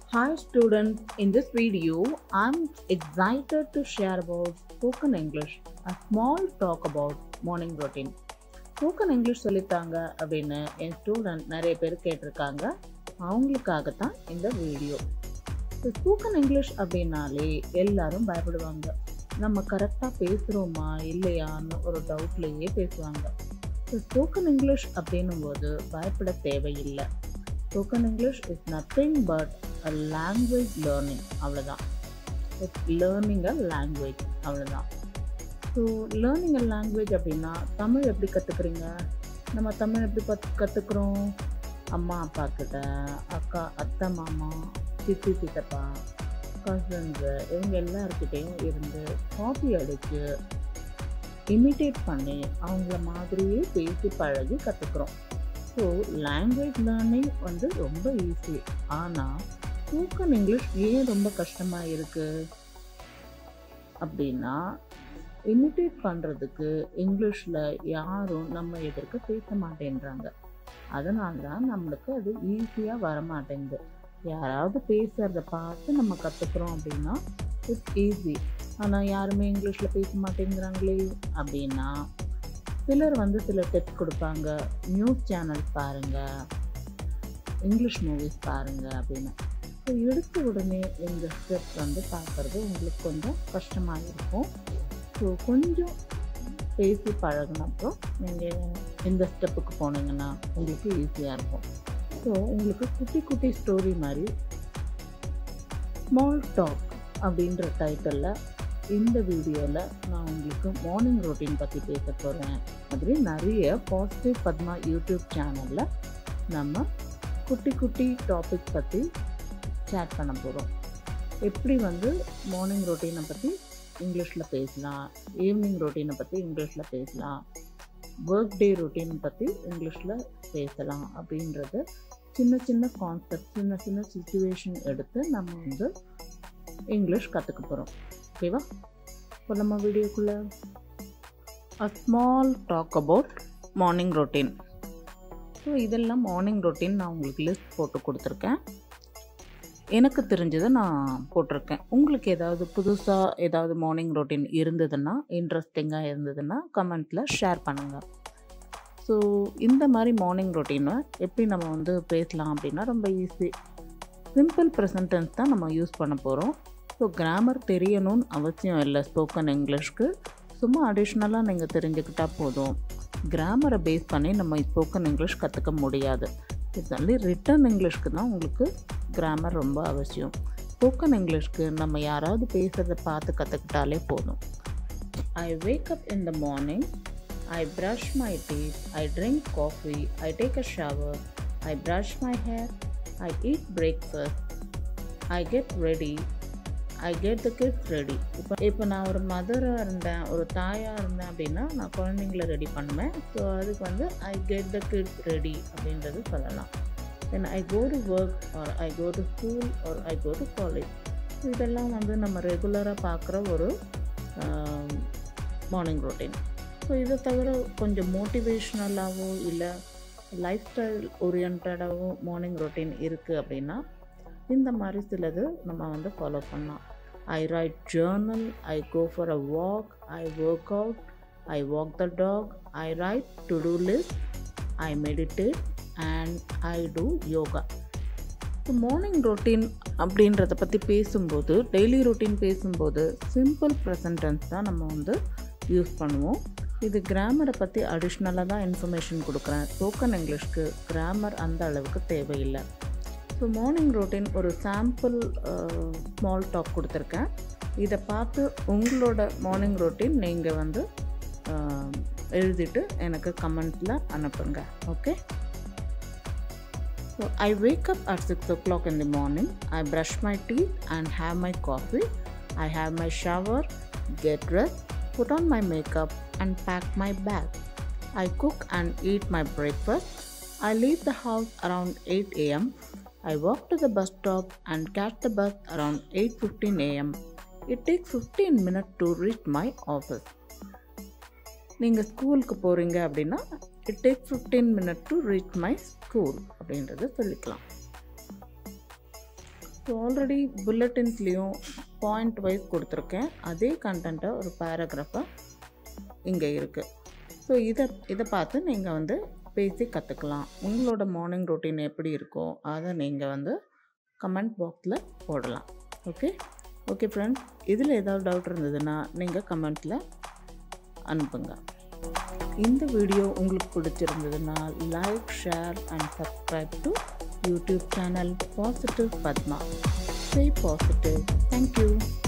Hi students, in this video I'm excited to share about spoken English, a small talk about morning routine. Spoken English சொல்லித்தாங்க அப்படின்னு என் student நிறைய பேர் கேட்டிருக்காங்க அவங்களுக்காக தான் இந்த வீடியோ ஸ்போக்கன் இங்கிலீஷ் அப்படின்னாலே எல்லாரும் பயப்படுவாங்க நம்ம கரெக்டாக பேசுகிறோமா இல்லையான்னு ஒரு டவுட்லேயே பேசுவாங்க ஸ்போக்கன் இங்கிலீஷ் அப்படின்னும் போது பயப்பட தேவையில்லை spoken English is nothing but a language learning அவ்வளோதான் இட்ஸ் லேர்னிங் அ லாங்குவேஜ் அவ்வளோதான் ஸோ லேர்னிங் அ லாங்குவேஜ் அப்படின்னா தமிழ் எப்படி கற்றுக்குறீங்க நம்ம தமிழ் எப்படி பத் கற்றுக்குறோம் அம்மா அப்பா கிட்ட அக்கா அத்தை மாமா சித்தி சித்தப்பா கசின்ஸு இவங்க எல்லாருக்கிட்டேயும் இருந்து காப்பி அடித்து இமிட்டேட் பண்ணி அவங்கள மாதிரியே பேசி பழகி கற்றுக்குறோம் ஸோ லாங்குவேஜ் லேர்னிங் வந்து ரொம்ப ஈஸி ஆனால் ஸ்போக்கன் இங்கிலீஷ் ஏன் ரொம்ப கஷ்டமாக இருக்குது அப்படின்னா இமிட்டேட் பண்ணுறதுக்கு இங்கிலீஷில் யாரும் நம்ம எதிர்க்க பேச மாட்டேன்றாங்க அதனால தான் நம்மளுக்கு அது ஈஸியாக வர மாட்டேங்குது யாராவது பேசுகிறத பார்த்து நம்ம கற்றுக்குறோம் அப்படின்னா இட்ஸ் ஈஸி ஆனால் யாருமே இங்கிலீஷில் பேச மாட்டேங்கிறாங்களே அப்படின்னா சிலர் வந்து சில டிப்ஸ் கொடுப்பாங்க நியூஸ் சேனல் பாருங்கள் இங்கிலீஷ் மூவிஸ் பாருங்கள் அப்படின்னு ஸோ எடுத்த உடனே இந்த ஸ்டெப் வந்து பார்க்குறது உங்களுக்கு கொஞ்சம் கஷ்டமாக இருக்கும் ஸோ கொஞ்சம் பேசி பழகினப்போ நீங்கள் இந்த ஸ்டெப்புக்கு போனீங்கன்னா உங்களுக்கு ஈஸியாக இருக்கும் ஸோ உங்களுக்கு குட்டி குட்டி ஸ்டோரி மாதிரி ஸ்மால் டாக் அப்படின்ற டைட்டிலில் இந்த வீடியோவில் நான் உங்களுக்கு மார்னிங் ரொட்டீன் பற்றி பேச போகிறேன் மாதிரி நிறைய பாசிட்டிவ் பத்மா யூடியூப் சேனலில் நம்ம குட்டி குட்டி டாபிக் பற்றி சேட் பண்ண போகிறோம் எப்படி வந்து மார்னிங் ரொட்டீனை பற்றி இங்கிலீஷில் பேசலாம் ஈவினிங் ரொட்டீனை பற்றி இங்கிலீஷில் பேசலாம் ஒர்க் டே ரொட்டீன் பற்றி இங்கிலீஷில் பேசலாம் அப்படின்றது சின்ன சின்ன கான்செப்ட் சின்ன சின்ன சுச்சுவேஷன் எடுத்து நம்ம வந்து இங்கிலீஷ் கற்றுக்க போகிறோம் ஓகேவா இப்போ நம்ம வீடியோக்குள்ளே a small talk about morning routine so இதெல்லாம் மார்னிங் ரொட்டீன் நான் உங்களுக்கு லிஸ்ட் போட்டு கொடுத்துருக்கேன் எனக்கு தெரிஞ்சதை நான் போட்டிருக்கேன் உங்களுக்கு ஏதாவது புதுசாக ஏதாவது மார்னிங் ரொட்டீன் இருந்ததுன்னா இன்ட்ரெஸ்டிங்காக இருந்ததுன்னா கமெண்ட்டில் ஷேர் பண்ணுங்கள் ஸோ இந்த மாதிரி மார்னிங் ரொட்டீனை எப்படி நம்ம வந்து பேசலாம் அப்படின்னா ரொம்ப ஈஸி சிம்பிள் ப்ரெசன்டென்ஸ் தான் நம்ம யூஸ் பண்ண போகிறோம் ஸோ கிராமர் தெரியணும்னு அவசியம் இல்லை ஸ்போக்கன் இங்கிலீஷ்க்கு சும்மா அடிஷ்னலாக நீங்கள் தெரிஞ்சுக்கிட்டால் போதும் கிராமரை பேஸ் பண்ணி நம்ம ஸ்போக்கன் இங்கிலீஷ் கற்றுக்க முடியாது இட்ஸ் ஒன்லி ரிட்டன் இங்கிலீஷ்க்கு தான் உங்களுக்கு கிராமர் ரொம்ப அவசியம் ஸ்போக்கன் இங்கிலீஷ்க்கு நம்ம யாராவது பேசுகிறத பார்த்து கற்றுக்கிட்டாலே போதும் I wake up in the morning I brush my teeth I drink coffee I take a shower I brush my hair I eat breakfast I get ready I get the kids ready இப்போ இப்போ நான் ஒரு மதராக இருந்தேன் ஒரு தாயாக இருந்தேன் அப்படின்னா நான் குழந்தைங்கள ரெடி பண்ணுவேன் ஸோ அதுக்கு வந்து I get the kids ready அப்படின்றது சொல்லலாம் then I go to work or I go to school or I go to college இதெல்லாம் வந்து நம்ம ரெகுலராக பார்க்குற ஒரு மார்னிங் ரொட்டீன் ஸோ இதை தவிர கொஞ்சம் மோட்டிவேஷ்னலாகவோ இல்லை லைஃப் ஸ்டைல் ஓரியன்டாகவும் மார்னிங் ரொட்டீன் இருக்குது அப்படின்னா இந்த மாதிரி சிலது நம்ம வந்து ஃபாலோ பண்ணலாம் I write journal I go for a walk I work out I walk the talk I write to do list I meditate and I do yoga இப்போ மார்னிங் ரொட்டீன் அப்படின்றத பற்றி பேசும்போது டெய்லி ரொட்டீன் பேசும்போது simple present tense தான் நம்ம வந்து use பண்ணுவோம் இது கிராமரை பற்றி அடிஷ்னலாக தான் இன்ஃபர்மேஷன் கொடுக்குறேன் ஸ்போக்கன் இங்கிலீஷ்க்கு கிராமர் அந்த அளவுக்கு தேவையில்லை ஸோ மார்னிங் ரொட்டீன் ஒரு சாம்பிள் ஸ்மால் டாக் கொடுத்துருக்கேன் இதை பார்த்து உங்களோட மார்னிங் ரொட்டீன் நீங்கள் வந்து எழுதிட்டு எனக்கு கமெண்ட்டில் அனுப்புங்க okay so I wake up at six o'clock in the morning I brush my teeth and have my coffee I have my shower get dressed put on my makeup and pack my bag. I cook and eat my breakfast. I leave the house around 8 am. I walk to the bus stop and catch the bus around 8:15 am. It takes 15 minutes to reach my office. நீங்கள் ஸ்கூலுக்கு போகிறீங்க அப்படின்னா it take fifteen minute to reach my school அப்படின்றத சொல்லிக்கலாம் ஸோ already புல்லட்டின்ஸ்லேயும் point wise கொடுத்துருக்கேன் அதே கண்டென்ட்டை ஒரு பேராகிராஃபாக இங்கே இருக்குது ஸோ இதை இதை பார்த்து நீங்கள் வந்து பேசி கற்றுக்கலாம் உங்களோட மார்னிங் ரொட்டீன் எப்படி இருக்கோ அதை நீங்கள் வந்து கமெண்ட் பாக்ஸில் போடலாம் ஓகே ஓகே ஃப்ரெண்ட்ஸ் இதில் ஏதாவது டவுட் இருந்ததுன்னா நீங்கள் கமெண்ட்டில் அனுப்புங்க இந்த வீடியோ உங்களுக்கு பிடிச்சிருந்ததுன்னா like share and subscribe to YouTube channel positive Padma stay positive thank you